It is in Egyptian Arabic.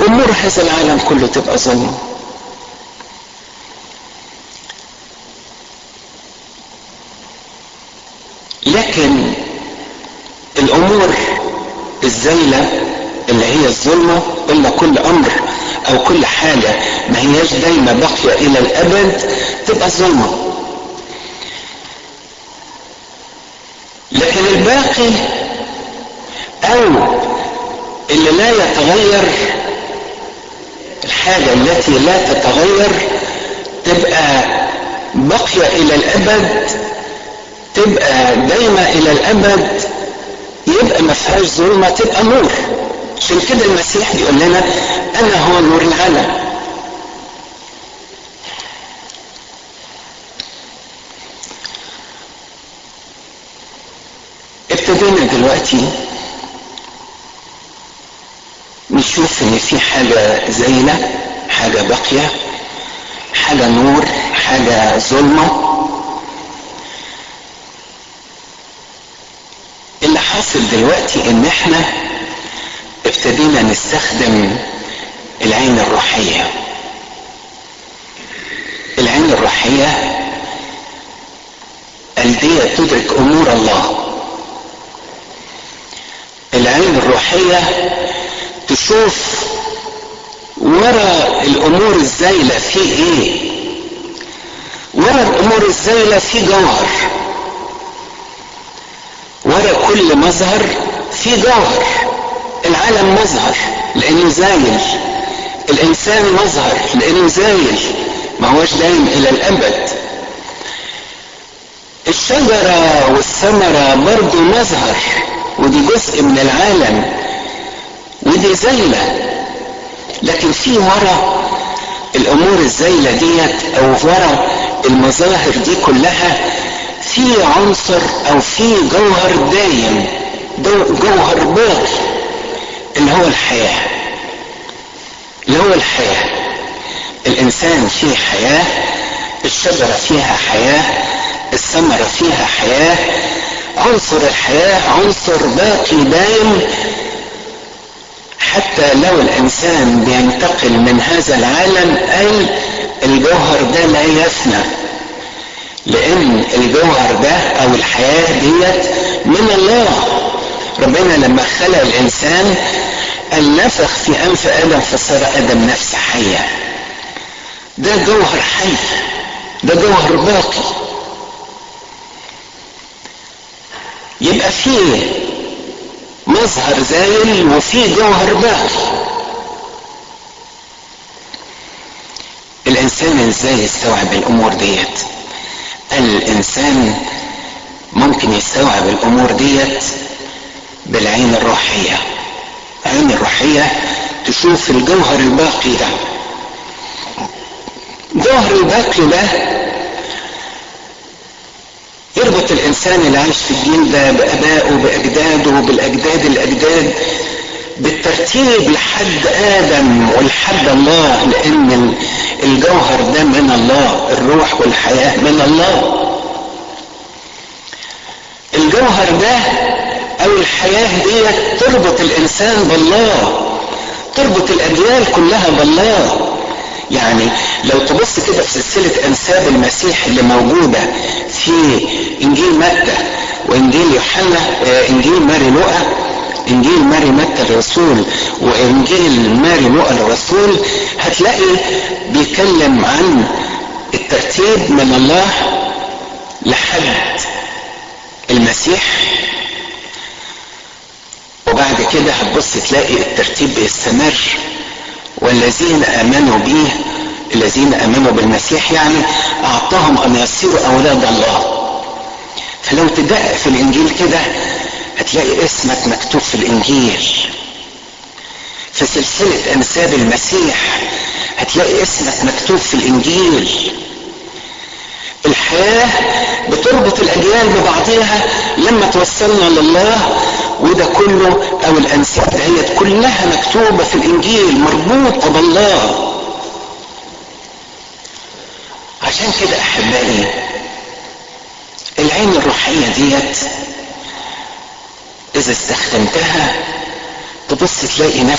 امور هذا العالم كله تبقى ظلمه لكن الامور الزايله اللي هي الظلمه الا كل امر او كل حاجه ما هياش دايما باقيه الى الابد تبقى ظلمه لكن الباقي او اللي لا يتغير الحاجه التي لا تتغير تبقى باقيه الى الابد تبقى دايما الى الابد يبقى ما فيهاش ظلمه تبقى نور عشان كده المسيح بيقول لنا انا هو نور العالم ابتدينا دلوقتي نشوف ان في حاجة زينة حاجة باقية حاجة نور حاجة ظلمة اللي حاصل دلوقتي ان احنا ابتدينا نستخدم العين الروحية العين الروحية الدية تدرك امور الله العين الروحية تشوف ورا الامور الزايلة في ايه ورا الامور الزايلة في جوهر ورا كل مظهر في جوهر العالم مظهر لانه زايل الانسان مظهر لانه زايل ما هوش دايم الى الابد الشجرة والثمرة برضو مظهر ودي جزء من العالم ودي زايلة لكن في ورا الامور الزايلة ديت او ورا المظاهر دي كلها في عنصر او في جوهر دايم جوهر باقي اللي هو الحياة اللي هو الحياة الانسان فيه حياة الشجرة فيها حياة الثمرة فيها حياة عنصر الحياة عنصر باقي دائم حتى لو الانسان بينتقل من هذا العالم اي الجوهر ده لا يفنى لان الجوهر ده او الحياة ديت من الله ربنا لما خلق الانسان قال نفخ في انف ادم فصار ادم نفس حية ده جوهر حي ده جوهر باقي يبقى فيه مظهر زايل وفيه جوهر باقي الانسان ازاي يستوعب الامور ديت الانسان ممكن يستوعب الامور ديت بالعين الروحية العين الروحية تشوف الجوهر الباقي ده الجوهر الباقي ده يربط الانسان اللي عايش في الجيل ده بابائه باجداده بالاجداد الاجداد بالترتيب لحد ادم ولحد الله لان الجوهر ده من الله الروح والحياه من الله الجوهر ده او الحياه دي تربط الانسان بالله تربط الاجيال كلها بالله يعني لو تبص كده في سلسلة انساب المسيح اللي موجودة في انجيل متى وانجيل يوحنا انجيل ماري لوقا انجيل ماري متى الرسول وانجيل ماري لوقا الرسول هتلاقي بيتكلم عن الترتيب من الله لحد المسيح وبعد كده هتبص تلاقي الترتيب بيستمر والذين امنوا به الذين امنوا بالمسيح يعني اعطاهم ان يصيروا اولاد الله فلو تدقق في الانجيل كده هتلاقي اسمك مكتوب في الانجيل في سلسلة انساب المسيح هتلاقي اسمك مكتوب في الانجيل الحياة بتربط الاجيال ببعضها لما توصلنا لله وده كله او الانساب دهيت كلها مكتوبة في الانجيل مربوطة بالله عشان كده احبائي العين الروحية ديت اذا استخدمتها تبص تلاقي نفسك